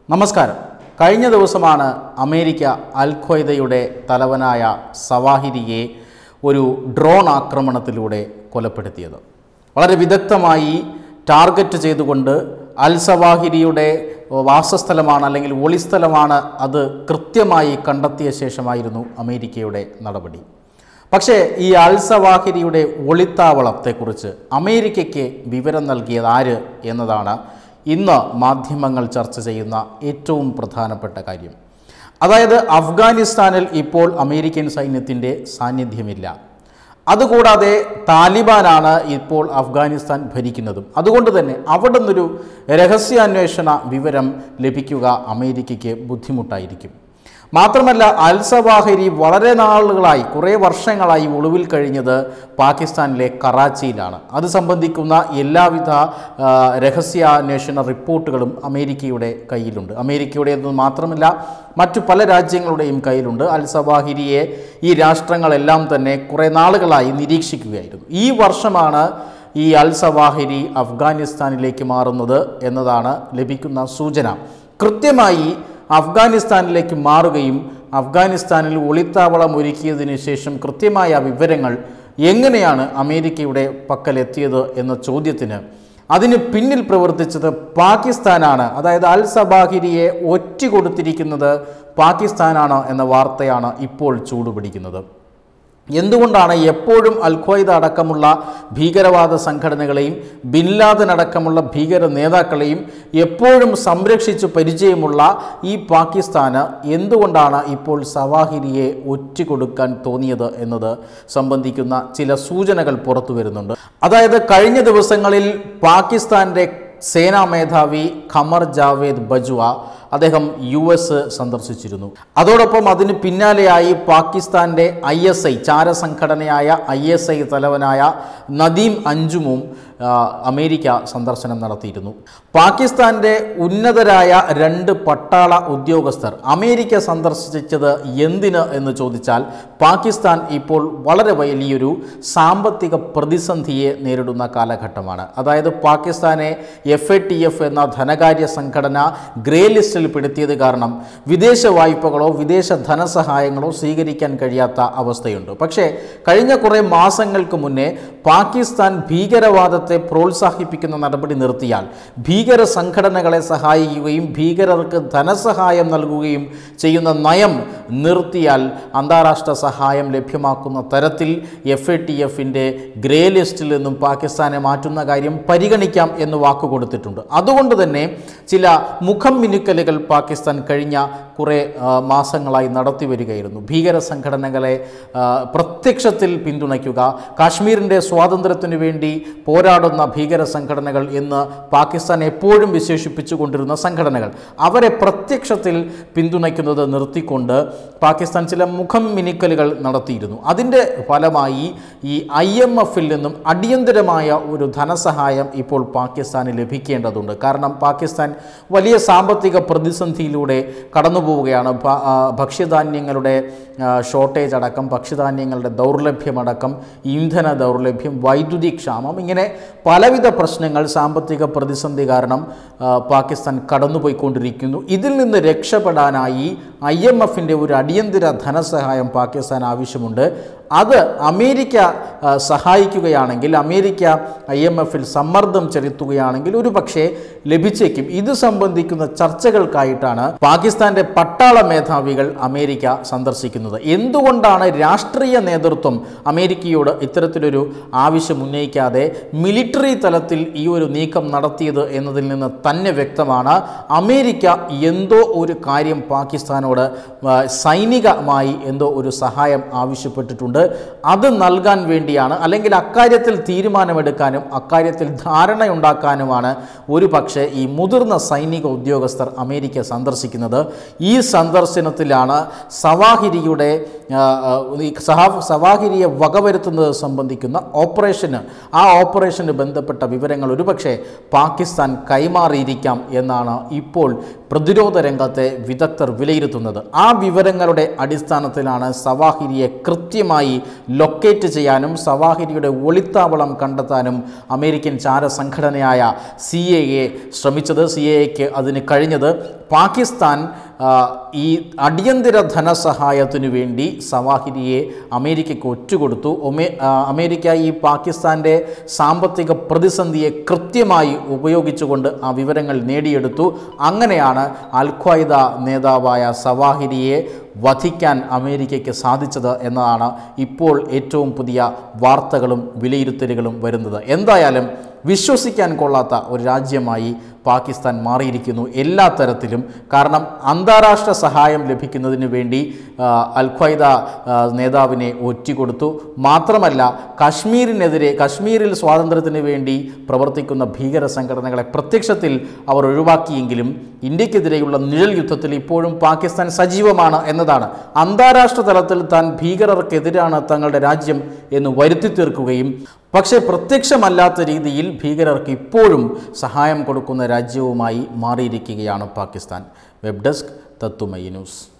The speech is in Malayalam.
നമസ്കാരം കഴിഞ്ഞ ദിവസമാണ് അമേരിക്ക അൽ ഖ്വയ്ദയുടെ തലവനായ സവാഹിരിയെ ഒരു ഡ്രോൺ ആക്രമണത്തിലൂടെ കൊലപ്പെടുത്തിയത് വളരെ വിദഗ്ധമായി ടാർഗറ്റ് ചെയ്തുകൊണ്ട് അൽ സവാഹിരിയുടെ വാസസ്ഥലമാണ് അല്ലെങ്കിൽ ഒളിസ്ഥലമാണ് അത് കൃത്യമായി കണ്ടെത്തിയ ശേഷമായിരുന്നു അമേരിക്കയുടെ നടപടി പക്ഷേ ഈ അൽ സവാഹിരിയുടെ ഒളിത്താവളത്തെക്കുറിച്ച് അമേരിക്കയ്ക്ക് വിവരം നൽകിയത് ആര് എന്നതാണ് ഇന്ന് മാധ്യമങ്ങൾ ചർച്ച ചെയ്യുന്ന ഏറ്റവും പ്രധാനപ്പെട്ട കാര്യം അതായത് അഫ്ഗാനിസ്ഥാനിൽ ഇപ്പോൾ അമേരിക്കൻ സൈന്യത്തിൻ്റെ സാന്നിധ്യമില്ല അതുകൂടാതെ താലിബാനാണ് ഇപ്പോൾ അഫ്ഗാനിസ്ഥാൻ ഭരിക്കുന്നതും അതുകൊണ്ട് തന്നെ അവിടെ നിന്നൊരു രഹസ്യാന്വേഷണ വിവരം ലഭിക്കുക അമേരിക്കയ്ക്ക് ബുദ്ധിമുട്ടായിരിക്കും മാത്രമല്ല അൽ സവാഹിരി വളരെ നാളുകളായി കുറേ വർഷങ്ങളായി ഒളിവിൽ കഴിഞ്ഞത് പാകിസ്ഥാനിലെ കറാച്ചിയിലാണ് അത് സംബന്ധിക്കുന്ന എല്ലാവിധ ആ, രഹസ്യാന്വേഷണ റിപ്പോർട്ടുകളും അമേരിക്കയുടെ കയ്യിലുണ്ട് അമേരിക്കയുടേത് മാത്രമല്ല മറ്റു പല രാജ്യങ്ങളുടെയും കയ്യിലുണ്ട് അൽ സവാഹിരിയെ ഈ രാഷ്ട്രങ്ങളെല്ലാം തന്നെ കുറേ നാളുകളായി നിരീക്ഷിക്കുകയായിരുന്നു ഈ വർഷമാണ് ഈ അൽ സവാഹിരി അഫ്ഗാനിസ്ഥാനിലേക്ക് മാറുന്നത് എന്നതാണ് ലഭിക്കുന്ന സൂചന കൃത്യമായി അഫ്ഗാനിസ്ഥാനിലേക്ക് മാറുകയും അഫ്ഗാനിസ്ഥാനിൽ ഒളിത്താവളം ഒരുക്കിയതിന് ശേഷം കൃത്യമായ വിവരങ്ങൾ എങ്ങനെയാണ് അമേരിക്കയുടെ പക്കലെത്തിയത് എന്ന ചോദ്യത്തിന് അതിന് പിന്നിൽ പ്രവർത്തിച്ചത് പാകിസ്ഥാനാണ് അതായത് അൽ സബാഹിരിയെ ഒറ്റ കൊടുത്തിരിക്കുന്നത് പാകിസ്ഥാനാണ് എന്ന വാർത്തയാണ് ഇപ്പോൾ ചൂടുപിടിക്കുന്നത് എന്തുകൊണ്ടാണ് എപ്പോഴും അൽ ഖ്വയ്ദ അടക്കമുള്ള ഭീകരവാദ സംഘടനകളെയും ബിൻ ലാദൻ അടക്കമുള്ള ഭീകര നേതാക്കളെയും എപ്പോഴും സംരക്ഷിച്ച് പരിചയമുള്ള ഈ പാകിസ്ഥാന് എന്തുകൊണ്ടാണ് ഇപ്പോൾ സവാഹിരിയെ ഒറ്റുകൊടുക്കാൻ തോന്നിയത് എന്നത് സംബന്ധിക്കുന്ന ചില സൂചനകൾ പുറത്തു വരുന്നുണ്ട് അതായത് കഴിഞ്ഞ ദിവസങ്ങളിൽ പാകിസ്ഥാൻ്റെ സേനാ മേധാവി ഖമർ ജാവേദ് ബജ്വ അദ്ദേഹം യു എസ് സന്ദർശിച്ചിരുന്നു അതോടൊപ്പം അതിന് പിന്നാലെയായി പാകിസ്ഥാൻ്റെ ഐ എസ് ഐ ചാരസംഘടനയായ ഐ എസ് ഐ തലവനായ നദീം അഞ്ചുമും ആ, അമേരിക്ക സന്ദർശനം നടത്തിയിരുന്നു പാകിസ്ഥാൻ്റെ ഉന്നതരായ രണ്ട് പട്ടാള ഉദ്യോഗസ്ഥർ അമേരിക്ക സന്ദർശിച്ചത് എന്തിന് എന്ന് ചോദിച്ചാൽ പാകിസ്ഥാൻ ഇപ്പോൾ വളരെ വലിയൊരു സാമ്പത്തിക പ്രതിസന്ധിയെ നേരിടുന്ന കാലഘട്ടമാണ് അതായത് പാകിസ്ഥാനെ എഫ് എ ടി എഫ് എന്ന ധനകാര്യ സംഘടന ഗ്രേ ലിസ്റ്റിൽ പെടുത്തിയത് കാരണം വിദേശ വായ്പകളോ വിദേശ ധനസഹായങ്ങളോ സ്വീകരിക്കാൻ കഴിയാത്ത അവസ്ഥയുണ്ട് പക്ഷേ കഴിഞ്ഞ കുറേ മാസങ്ങൾക്ക് മുന്നേ പാകിസ്ഥാൻ ഭീകരവാദത്തെ പ്രോത്സാഹിപ്പിക്കുന്ന നടപടി നിർത്തിയാൽ ഭീകര സംഘടനകളെ സഹായിക്കുകയും ഭീകരർക്ക് ധനസഹായം നൽകുകയും ചെയ്യുന്ന നയം നിർത്തിയാൽ അന്താരാഷ്ട്ര സഹായം ലഭ്യമാക്കുന്ന തരത്തിൽ എഫ് എ ടി എഫിൻ്റെ ഗ്രേ ലിസ്റ്റിൽ നിന്നും പാകിസ്ഥാനെ മാറ്റുന്ന കാര്യം പരിഗണിക്കാം എന്ന് വാക്ക് കൊടുത്തിട്ടുണ്ട് അതുകൊണ്ട് തന്നെ ചില മുഖം മിനുക്കലുകൾ പാകിസ്ഥാൻ കഴിഞ്ഞ കുറേ ആ, മാസങ്ങളായി നടത്തി വരികയായിരുന്നു ഭീകര സംഘടനകളെ ആ, പ്രത്യക്ഷത്തിൽ പിന്തുണയ്ക്കുക കാശ്മീരിൻ്റെ സ്വാതന്ത്ര്യത്തിനു വേണ്ടി പോരാടുന്ന ഭീകര സംഘടനകൾ എന്ന് പാകിസ്ഥാൻ എപ്പോഴും വിശേഷിപ്പിച്ചു കൊണ്ടിരുന്ന സംഘടനകൾ അവരെ പ്രത്യക്ഷത്തിൽ പിന്തുണയ്ക്കുന്നത് നിർത്തിക്കൊണ്ട് പാകിസ്ഥാൻ ചില മുഖം മിനുക്കലുകൾ നടത്തിയിരുന്നു അതിൻ്റെ ഫലമായി ഈ ഐ എം എഫിൽ നിന്നും അടിയന്തരമായ ഒരു ധനസഹായം ഇപ്പോൾ പാകിസ്ഥാന് ലഭിക്കേണ്ടതുണ്ട് കാരണം പാകിസ്ഥാൻ വലിയ സാമ്പത്തിക പ്രതിസന്ധിയിലൂടെ കടന്നു പോവുകയാണ് ഭ- ആ, ഭക്ഷ്യധാന്യങ്ങളുടെ ആ, ഷോർട്ടേജ് അടക്കം ഭക്ഷ്യധാന്യങ്ങളുടെ ദൗർലഭ്യമടക്കം ഇന്ധന ദൗർലഭ്യം വൈദ്യുതി ക്ഷാമം ഇങ്ങനെ പലവിധ പ്രശ്നങ്ങൾ സാമ്പത്തിക പ്രതിസന്ധി കാരണം ആ, പാകിസ്ഥാൻ കടന്നുപോയിക്കൊണ്ടിരിക്കുന്നു ഇതിൽ നിന്ന് രക്ഷപ്പെടാനായി ഐ എം എഫിൻ്റെ ഒരു അടിയന്തര ധനസഹായം പാകിസ്ഥാൻ ആവശ്യമുണ്ട് അത് അമേരിക്ക ആ, സഹായിക്കുകയാണെങ്കിൽ അമേരിക്ക ഐ എം എഫിൽ സമ്മർദ്ദം ചെലുത്തുകയാണെങ്കിൽ ഒരു പക്ഷേ ലഭിച്ചേക്കും ഇത് സംബന്ധിക്കുന്ന ചർച്ചകൾക്കായിട്ടാണ് പാകിസ്ഥാന്റെ പട്ടാള മേധാവികൾ അമേരിക്ക സന്ദർശിക്കുന്നത് എന്തുകൊണ്ടാണ് രാഷ്ട്രീയ നേതൃത്വം അമേരിക്കയോട് ഇത്തരത്തിലൊരു ആവശ്യം ഉന്നയിക്കാതെ മിലിറ്ററി തലത്തിൽ ഈ ഒരു നീക്കം നടത്തിയത് എന്നതിൽ നിന്ന് തന്നെ വ്യക്തമാണ് അമേരിക്ക എന്തോ ഒരു കാര്യം പാകിസ്ഥാനോട് ആ, സൈനികമായി എന്തോ ഒരു സഹായം ആവശ്യപ്പെട്ടിട്ടുണ്ട് അത് നൽകാൻ വേണ്ടിയാണ് അല്ലെങ്കിൽ അക്കാര്യത്തിൽ തീരുമാനമെടുക്കാനും അക്കാര്യത്തിൽ ധാരണയുണ്ടാക്കാനുമാണ് ഒരു പക്ഷേ ഈ മുതിർന്ന സൈനിക ഉദ്യോഗസ്ഥർ അമേരിക്ക സന്ദർശിക്കുന്നത് ഈ സന്ദർശനത്തിലാണ് സവാഹിരിയുടെ ആ, ആ, ഈ സഹാ സവാഹിരിയെ വകവരുത്തുന്നത് സംബന്ധിക്കുന്ന ഓപ്പറേഷന് ആ ഓപ്പറേഷന് ബന്ധപ്പെട്ട വിവരങ്ങൾ ഒരുപക്ഷെ പാകിസ്ഥാൻ കൈമാറിയിരിക്കാം എന്നാണ് ഇപ്പോൾ പ്രതിരോധ രംഗത്തെ വിദഗ്ധർ വിലയിരുത്തുന്നത് ആ വിവരങ്ങളുടെ അടിസ്ഥാനത്തിലാണ് സവാഹിരിയെ കൃത്യമായി കൃത്യമായി ലൊക്കേറ്റ് ചെയ്യാനും സവാഹിരിയുടെ ഒളിത്താവളം കണ്ടെത്താനും അമേരിക്കൻ ചാരസംഘടനയായ സി എ എ ശ്രമിച്ചത് സി എ എക്ക് അതിന് കഴിഞ്ഞത് പാകിസ്ഥാൻ ആ, ഈ അടിയന്തര ധനസഹായത്തിനു വേണ്ടി സവാഹിരിയെ അമേരിക്കയ്ക്ക് ഒറ്റുകൊടുത്തു ഒമേ ആ, അമേരിക്ക ഈ പാകിസ്ഥാൻ്റെ സാമ്പത്തിക പ്രതിസന്ധിയെ കൃത്യമായി ഉപയോഗിച്ചുകൊണ്ട് ആ വിവരങ്ങൾ നേടിയെടുത്തു അങ്ങനെയാണ് അൽ ഖ്വയ്ദ നേതാവായ സവാഹിരിയെ വധിക്കാൻ അമേരിക്കയ്ക്ക് സാധിച്ചത് എന്നതാണ് ഇപ്പോൾ ഏറ്റവും പുതിയ വാർത്തകളും വിലയിരുത്തലുകളും വരുന്നത് എന്തായാലും വിശ്വസിക്കാൻ കൊള്ളാത്ത ഒരു രാജ്യമായി പാകിസ്ഥാൻ മാറിയിരിക്കുന്നു എല്ലാ തരത്തിലും കാരണം അന്താരാഷ്ട്ര സഹായം ലഭിക്കുന്നതിന് വേണ്ടി ആ, അൽ ഖ്വയ്ദ ആ, നേതാവിനെ ഒറ്റിക്കൊടുത്തു മാത്രമല്ല കശ്മീരിനെതിരെ കശ്മീരിൽ സ്വാതന്ത്ര്യത്തിന് വേണ്ടി പ്രവർത്തിക്കുന്ന ഭീകര സംഘടനകളെ പ്രത്യക്ഷത്തിൽ അവർ ഒഴിവാക്കിയെങ്കിലും ഇന്ത്യക്കെതിരെയുള്ള നിഴൽ യുദ്ധത്തിൽ ഇപ്പോഴും പാകിസ്ഥാൻ സജീവമാണ് എന്നതാണ് അന്താരാഷ്ട്ര തലത്തിൽ താൻ ഭീകരർക്കെതിരാണ് തങ്ങളുടെ രാജ്യം എന്ന് വരുത്തി തീർക്കുകയും പക്ഷേ പ്രത്യക്ഷമല്ലാത്ത രീതിയിൽ ഭീകരർക്ക് ഇപ്പോഴും സഹായം കൊടുക്കുന്ന രാജ്യവുമായി മാറിയിരിക്കുകയാണ് പാകിസ്ഥാൻ വെബ് ഡെസ്ക് തത്തുമൈ ന്യൂസ്